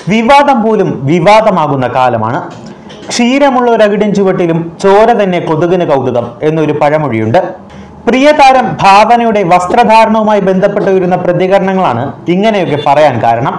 വിവാദം പോലും വിവാദമാകുന്ന കാലമാണ് ക്ഷീരമുള്ള ഒരകിടിൻ ചുവട്ടിലും ചോര തന്നെ കൊതുകിന് കൗതുകം എന്നൊരു പഴമൊഴിയുണ്ട് പ്രിയതാരം ഭാവനയുടെ വസ്ത്രധാരണവുമായി ബന്ധപ്പെട്ട് വരുന്ന പ്രതികരണങ്ങളാണ് ഇങ്ങനെയൊക്കെ പറയാൻ കാരണം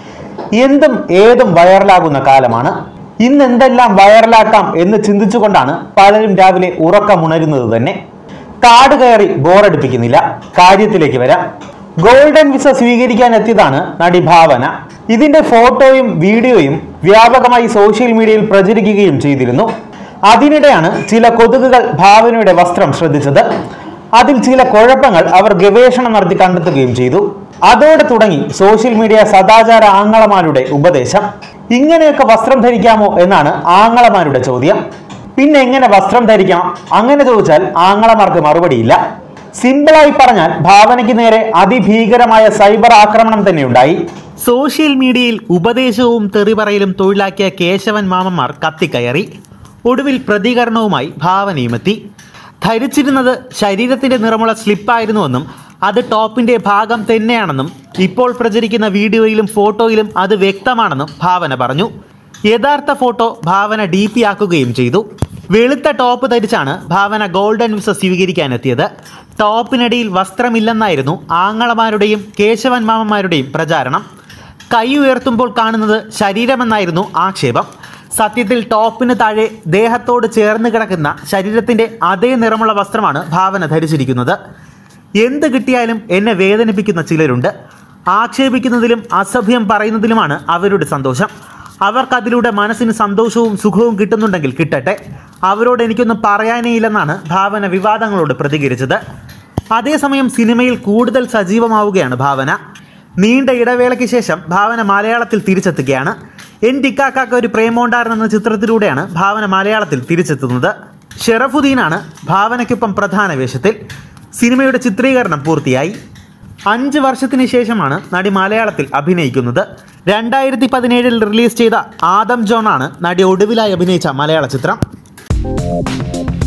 എന്തും ഏതും വൈറലാകുന്ന കാലമാണ് ഇന്ന് എന്തെല്ലാം വൈറലാക്കാം എന്ന് ചിന്തിച്ചുകൊണ്ടാണ് പലരും രാവിലെ ഉറക്കമുണരുന്നത് തന്നെ കാട് കയറി ബോറടിപ്പിക്കുന്നില്ല കാര്യത്തിലേക്ക് വരാം ഗോൾഡൻ വിസ സ്വീകരിക്കാൻ എത്തിയതാണ് നടി ഭാവന ഇതിന്റെ ഫോട്ടോയും വീഡിയോയും വ്യാപകമായി സോഷ്യൽ മീഡിയയിൽ പ്രചരിക്കുകയും ചെയ്തിരുന്നു അതിനിടെയാണ് ചില കൊതുകുകൾ ഭാവനയുടെ വസ്ത്രം ശ്രദ്ധിച്ചത് അതിൽ ചില കുഴപ്പങ്ങൾ അവർ ഗവേഷണം നടത്തി കണ്ടെത്തുകയും ചെയ്തു അതോടെ തുടങ്ങി സോഷ്യൽ മീഡിയ സദാചാര ആങ്ങളമാരുടെ ഉപദേശം ഇങ്ങനെയൊക്കെ വസ്ത്രം ധരിക്കാമോ എന്നാണ് ആങ്ങളമാരുടെ ചോദ്യം പിന്നെ എങ്ങനെ വസ്ത്രം ധരിക്കണം അങ്ങനെ ചോദിച്ചാൽ ആങ്ങളമാർക്ക് മറുപടിയില്ല സിമ്പിളായി പറഞ്ഞാൽ ഭാവനയ്ക്ക് നേരെ അതിഭീകരമായ സൈബർ ആക്രമണം തന്നെ ഉണ്ടായി സോഷ്യൽ മീഡിയയിൽ ഉപദേശവും തെറിപറയലും തൊഴിലാക്കിയ കേശവൻ മാമന്മാർ കത്തിക്കയറി ഒടുവിൽ പ്രതികരണവുമായി ഭാവനയുമെത്തി ധരിച്ചിരുന്നത് ശരീരത്തിന്റെ നിറമുള്ള സ്ലിപ്പായിരുന്നുവെന്നും അത് ടോപ്പിന്റെ ഭാഗം തന്നെയാണെന്നും ഇപ്പോൾ പ്രചരിക്കുന്ന വീഡിയോയിലും ഫോട്ടോയിലും അത് വ്യക്തമാണെന്നും ഭാവന പറഞ്ഞു യഥാർത്ഥ ഫോട്ടോ ഭാവന ഡി പി ആക്കുകയും ചെയ്തു വെളുത്ത ടോപ്പ് ധരിച്ചാണ് ഭാവന ഗോൾഡൻ വിസ സ്വീകരിക്കാനെത്തിയത് ടോപ്പിനടിയിൽ വസ്ത്രമില്ലെന്നായിരുന്നു ആങ്ങളമാരുടെയും കേശവൻ മാമന്മാരുടെയും പ്രചാരണം കൈ ഉയർത്തുമ്പോൾ കാണുന്നത് ശരീരമെന്നായിരുന്നു ആക്ഷേപം സത്യത്തിൽ ടോപ്പിന് താഴെ ദേഹത്തോട് ചേർന്ന് കിടക്കുന്ന ശരീരത്തിന്റെ അതേ നിറമുള്ള വസ്ത്രമാണ് ഭാവന ധരിച്ചിരിക്കുന്നത് എന്ത് കിട്ടിയാലും എന്നെ വേദനിപ്പിക്കുന്ന ചിലരുണ്ട് ആക്ഷേപിക്കുന്നതിലും അസഭ്യം പറയുന്നതിലുമാണ് അവരുടെ സന്തോഷം അവർക്കതിലൂടെ മനസ്സിന് സന്തോഷവും സുഖവും കിട്ടുന്നുണ്ടെങ്കിൽ കിട്ടട്ടെ അവരോട് എനിക്കൊന്നും പറയാനേ ഇല്ലെന്നാണ് ഭാവന വിവാദങ്ങളോട് പ്രതികരിച്ചത് അതേസമയം സിനിമയിൽ കൂടുതൽ സജീവമാവുകയാണ് ഭാവന നീണ്ട ഇടവേളയ്ക്ക് ശേഷം ഭാവന മലയാളത്തിൽ തിരിച്ചെത്തുകയാണ് എൻ ടിക്കാക്കാക്ക ഒരു പ്രേമോണ്ടാരൻ എന്ന ചിത്രത്തിലൂടെയാണ് ഭാവന മലയാളത്തിൽ തിരിച്ചെത്തുന്നത് ഷെറഫുദ്ദീനാണ് ഭാവനയ്ക്കൊപ്പം പ്രധാന വേഷത്തിൽ സിനിമയുടെ ചിത്രീകരണം പൂർത്തിയായി അഞ്ച് വർഷത്തിന് ശേഷമാണ് നടി മലയാളത്തിൽ അഭിനയിക്കുന്നത് രണ്ടായിരത്തി പതിനേഴിൽ റിലീസ് ചെയ്ത ആദം ജോൺ ആണ് നടി ഒടുവിലായി അഭിനയിച്ച മലയാള ചിത്രം